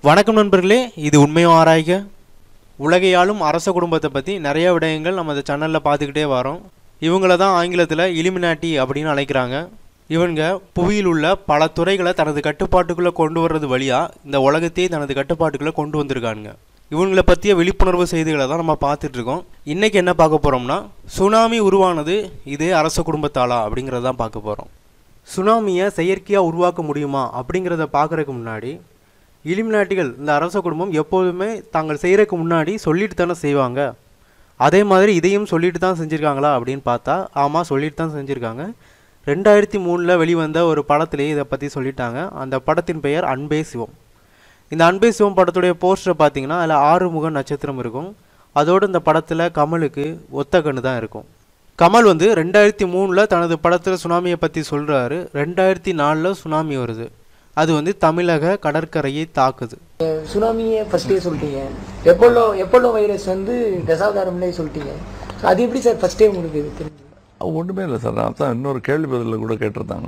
வணக்கம் நண்பர்களே இது உண்மையோ ஆராய்க உலகையாளும் அரச குடும்பத்தை பற்றி நிறைய விடயங்கள் நம்ம இந்த சேனலில் பார்த்துக்கிட்டே வரோம் இவங்கள தான் ஆங்கிலத்தில் இலிமினாட்டி அப்படின்னு அழைக்கிறாங்க இவங்க புவியில் உள்ள பல துறைகளை தனது கட்டுப்பாட்டுக்குள்ளே கொண்டு வர்றது வழியாக இந்த உலகத்தையே தனது கட்டுப்பாட்டுக்குள்ளே கொண்டு வந்திருக்காங்க இவங்களை பற்றிய விழிப்புணர்வு செய்திகளை தான் நம்ம பார்த்துட்டு இருக்கோம் இன்றைக்கி என்ன பார்க்க போகிறோம்னா சுனாமி உருவானது இதே அரச குடும்பத்தாலா அப்படிங்கிறத தான் பார்க்க போகிறோம் சுனாமியை செயற்கையாக உருவாக்க முடியுமா அப்படிங்கிறத பார்க்குறதுக்கு முன்னாடி இலிமினாட்டிகள் இந்த அரச குடும்பம் எப்போதுமே தாங்கள் செய்கிறதுக்கு முன்னாடி சொல்லிட்டு தானே செய்வாங்க அதே மாதிரி இதையும் சொல்லிட்டு தான் செஞ்சுருக்காங்களா அப்படின்னு பார்த்தா ஆமாம் சொல்லிட்டு தான் செஞ்சுருக்காங்க ரெண்டாயிரத்தி மூணில் வெளிவந்த ஒரு படத்திலேயே இதை பற்றி சொல்லிட்டாங்க அந்த படத்தின் பெயர் அன்பே சிவம் இந்த அன்பே சிவம் படத்துடைய போஸ்டரை பார்த்தீங்கன்னா அதில் ஆறு முக நட்சத்திரம் இருக்கும் அதோடு இந்த படத்தில் கமலுக்கு ஒத்த கண்ணு தான் இருக்கும் கமல் வந்து ரெண்டாயிரத்தி மூணில் தனது படத்தில் சுனாமியை பற்றி சொல்கிறாரு ரெண்டாயிரத்தி நாலில் சுனாமி வருது அது வந்து தமிழக கடற்கரையை தாக்குது சுனாமியை ஃபர்ஸ்டே சொல்லிட்டீங்க எப்போலோ எப்போலோ வைரஸ் வந்து தசாவதாரம்லேயே சொல்லிட்டீங்க So அது எப்படி சார் ஃபர்ஸ்டே உங்களுக்கு இது தெரிஞ்சது ஒன்றுமே இல்லை சார் நான் தான் இன்னொரு கேள்வி பதிலில் கூட கேட்டிருந்தாங்க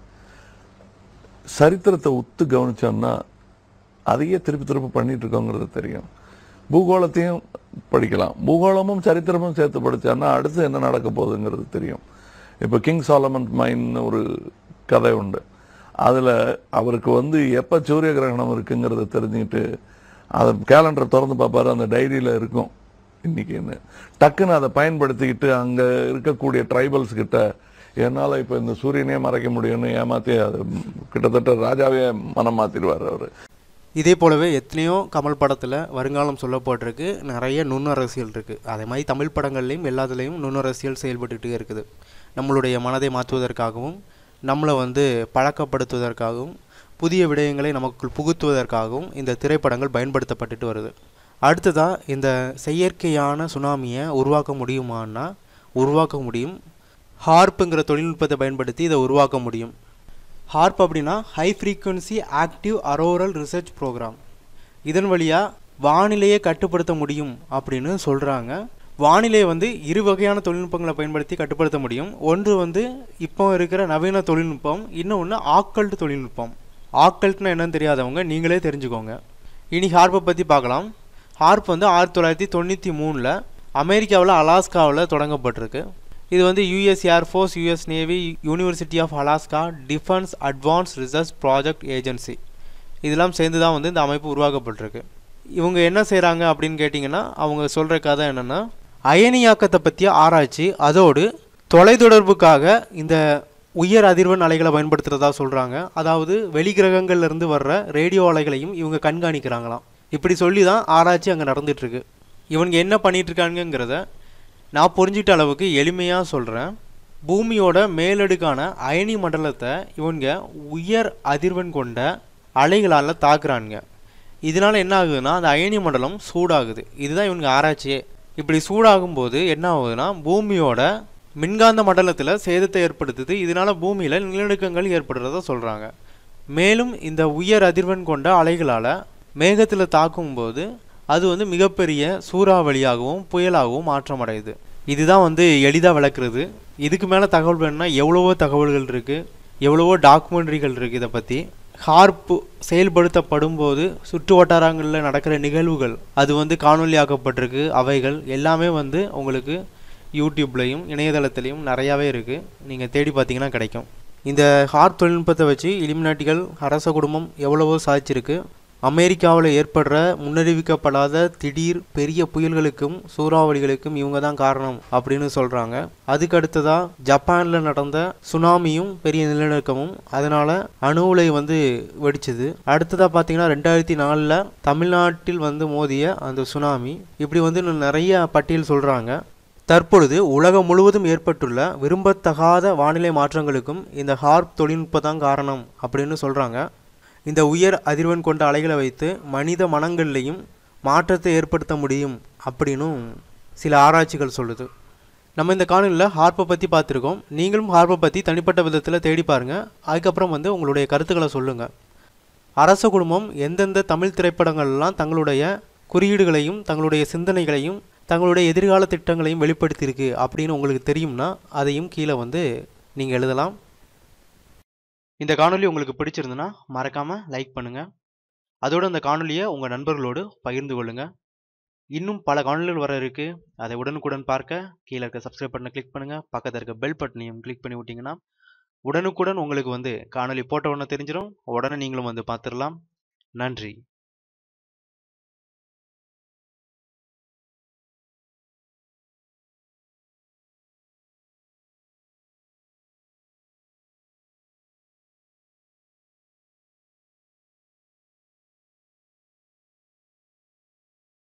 சரித்திரத்தை உத்து கவனிச்சோம்னா அதையே திருப்பி திருப்பி பண்ணிட்டு இருக்கோங்கிறது தெரியும் பூகோளத்தையும் படிக்கலாம் பூகோளமும் சரித்திரமும் சேர்த்து படித்தோம்னா அடுத்து என்ன நடக்க போகுதுங்கிறது தெரியும் இப்போ கிங் சாலமன் மைன்னு ஒரு கதை உண்டு அதில் அவருக்கு வந்து எப்போ சூரிய கிரகணம் இருக்குங்கிறத தெரிஞ்சுக்கிட்டு அதை கேலண்டரை திறந்து பார்ப்பாரு அந்த டைரியில் இருக்கும் இன்னைக்குன்னு டக்குன்னு அதை பயன்படுத்திக்கிட்டு அங்கே இருக்கக்கூடிய ட்ரைபல்ஸ் கிட்ட என்னால் இப்போ இந்த சூரியனே மறைக்க முடியும்னு ஏமாற்றி அது கிட்டத்தட்ட ராஜாவே மனம் மாற்றிடுவார் அவர் இதே போலவே எத்தனையோ கமல் படத்தில் வருங்காலம் சொல்லப்பட்டிருக்கு நிறைய நுண்ணரசியல் இருக்குது அதே மாதிரி தமிழ் படங்கள்லையும் எல்லாத்துலேயும் நுண்ணரசியல் செயல்பட்டுகிட்டே இருக்குது நம்மளுடைய மனதை மாற்றுவதற்காகவும் நம்மளை வந்து பழக்கப்படுத்துவதற்காகவும் புதிய விடயங்களை நமக்குள் புகுத்துவதற்காகவும் இந்த திரைப்படங்கள் பயன்படுத்தப்பட்டுட்டு வருது அடுத்ததாக இந்த செயற்கையான சுனாமியை உருவாக்க முடியுமான்னா உருவாக்க முடியும் ஹார்ப்புங்கிற தொழில்நுட்பத்தை பயன்படுத்தி இதை உருவாக்க முடியும் ஹார்ப் அப்படின்னா high frequency active auroral research program இதன் வழியாக வானிலையை கட்டுப்படுத்த முடியும் அப்படின்னு சொல்கிறாங்க வானிலையை வந்து இரு வகையான தொழில்நுட்பங்களை பயன்படுத்தி கட்டுப்படுத்த முடியும் ஒன்று வந்து இப்போ இருக்கிற நவீன தொழில்நுட்பம் இன்னொன்று ஆக்கல்ட் தொழில்நுட்பம் ஆக்கல்ட்னா என்னன்னு தெரியாதவங்க நீங்களே தெரிஞ்சுக்கோங்க இனி ஹார்ப்பை பற்றி பார்க்கலாம் ஹார்ப் வந்து ஆயிரத்தி தொள்ளாயிரத்தி தொண்ணூற்றி மூணில் அமெரிக்காவில் அலாஸ்காவில் தொடங்கப்பட்டிருக்கு இது வந்து US air force US navy university of Alaska defence advance research project agency இதெல்லாம் சேர்ந்து தான் வந்து இந்த அமைப்பு உருவாக்கப்பட்டிருக்கு இவங்க என்ன செய்கிறாங்க அப்படின்னு கேட்டிங்கன்னா அவங்க சொல்கிற கதை என்னென்னா அயனியாக்கத்தை பற்றிய ஆராய்ச்சி அதோடு தொலைத்தொடர்புக்காக இந்த உயர் அதிர்வெண் அலைகளை பயன்படுத்துகிறதா சொல்கிறாங்க அதாவது வெளிக்கிரகங்கள்ல இருந்து வர்ற ரேடியோ அலைகளையும் இவங்க கண்காணிக்கிறாங்களாம் இப்படி சொல்லி தான் ஆராய்ச்சி அங்கே நடந்துகிட்ருக்கு இவங்க என்ன பண்ணிட்டு இருக்காங்கங்கிறத நான் புரிஞ்சிட்ட அளவுக்கு எளிமையாக சொல்கிறேன் பூமியோட மேலடுக்கான அயனி மண்டலத்தை இவங்க உயர் அதிர்வெண் கொண்ட அலைகளால் தாக்குறானுங்க இதனால் என்ன ஆகுதுன்னா அந்த அயனி மண்டலம் சூடாகுது இதுதான் இவங்க ஆராய்ச்சியே இப்படி சூடாகும்போது என்ன ஆகுதுன்னா பூமியோட மின்காந்த மண்டலத்தில் சேதத்தை ஏற்படுத்துது இதனால் பூமியில் நிலநடுக்கங்கள் ஏற்படுறத சொல்கிறாங்க மேலும் இந்த உயர் அதிர்வெண் கொண்ட அலைகளால் மேகத்தில் தாக்கும்போது அது வந்து மிகப்பெரிய சூறாவளியாகவும் புயலாகவும் மாற்றமடையுது இதுதான் வந்து எளிதாக விளக்குறது இதுக்கு மேலே தகவல் வேணும்னா எவ்வளவோ தகவல்கள் இருக்குது எவ்வளவோ டாக்குமெண்ட்ரிகள் இருக்குது இதை பற்றி ஹார்ப்பு செயல்படுத்தப்படும் போது சுற்று வட்டாரங்களில் நடக்கிற நிகழ்வுகள் அது வந்து காணொலியாக்கப்பட்டிருக்கு அவைகள் எல்லாமே வந்து உங்களுக்கு யூடியூப்லேயும் இணையதளத்துலேயும் நிறையாவே இருக்குது நீங்கள் தேடி பார்த்தீங்கன்னா கிடைக்கும் இந்த ஹார்ப் தொழில்நுட்பத்தை வச்சு இலிமினாட்டிகள் அரச குடும்பம் எவ்வளவோ சாதிச்சிருக்கு அமெரிக்காவில் ஏற்படுற முன்னறிவிக்கப்படாத திடீர் பெரிய புயல்களுக்கும் சூறாவளிகளுக்கும் இவங்க தான் காரணம் அப்படின்னு சொல்கிறாங்க அதுக்கு அடுத்ததாக ஜப்பானில் நடந்த சுனாமியும் பெரிய நிலநடுக்கமும் அதனால் அணு உலை வந்து வெடிச்சது அடுத்ததாக பார்த்தீங்கன்னா ரெண்டாயிரத்தி நாலில் தமிழ்நாட்டில் வந்து மோதிய அந்த சுனாமி இப்படி வந்து இன்னும் நிறைய பட்டியல் சொல்கிறாங்க தற்பொழுது உலகம் முழுவதும் ஏற்பட்டுள்ள விரும்பத்தகாத வானிலை மாற்றங்களுக்கும் இந்த ஹார்ப் தொழில்நுட்பம் தான் காரணம் அப்படின்னு சொல்கிறாங்க இந்த உயர் அதிர்வெண் கொண்ட அலைகளை வைத்து மனித மனங்கள்லையும் மாற்றத்தை ஏற்படுத்த முடியும் அப்படின்னும் சில ஆராய்ச்சிகள் சொல்லுது நம்ம இந்த காணொலியில் ஹார்ப்பை பற்றி பார்த்துருக்கோம் நீங்களும் ஹார்ப்பை பற்றி தனிப்பட்ட விதத்தில் தேடி பாருங்கள் அதுக்கப்புறம் வந்து உங்களுடைய கருத்துக்களை சொல்லுங்கள் அரச குடும்பம் எந்தெந்த தமிழ் திரைப்படங்கள்லாம் தங்களுடைய குறியீடுகளையும் தங்களுடைய சிந்தனைகளையும் தங்களுடைய எதிர்கால திட்டங்களையும் வெளிப்படுத்தியிருக்கு அப்படின்னு உங்களுக்கு தெரியும்னா அதையும் கீழே வந்து நீங்கள் எழுதலாம் இந்த காணொளி உங்களுக்கு பிடிச்சிருந்துன்னா மறக்காமல் லைக் பண்ணுங்கள் அதோட அந்த காணொலியை உங்கள் நண்பர்களோடு பகிர்ந்து கொள்ளுங்கள் இன்னும் பல காணொலிகள் வர இருக்கு அதை உடனுக்குடன் பார்க்க கீழே இருக்க சப்ஸ்கிரைப் பட்டனை கிளிக் பண்ணுங்கள் பக்கத்தில் இருக்க பெல் பட்டனையும் கிளிக் பண்ணி விட்டிங்கன்னா உடனுக்குடன் உங்களுக்கு வந்து காணொலி போட்ட உடனே தெரிஞ்சிடும் உடனே நீங்களும் வந்து பார்த்துடலாம் நன்றி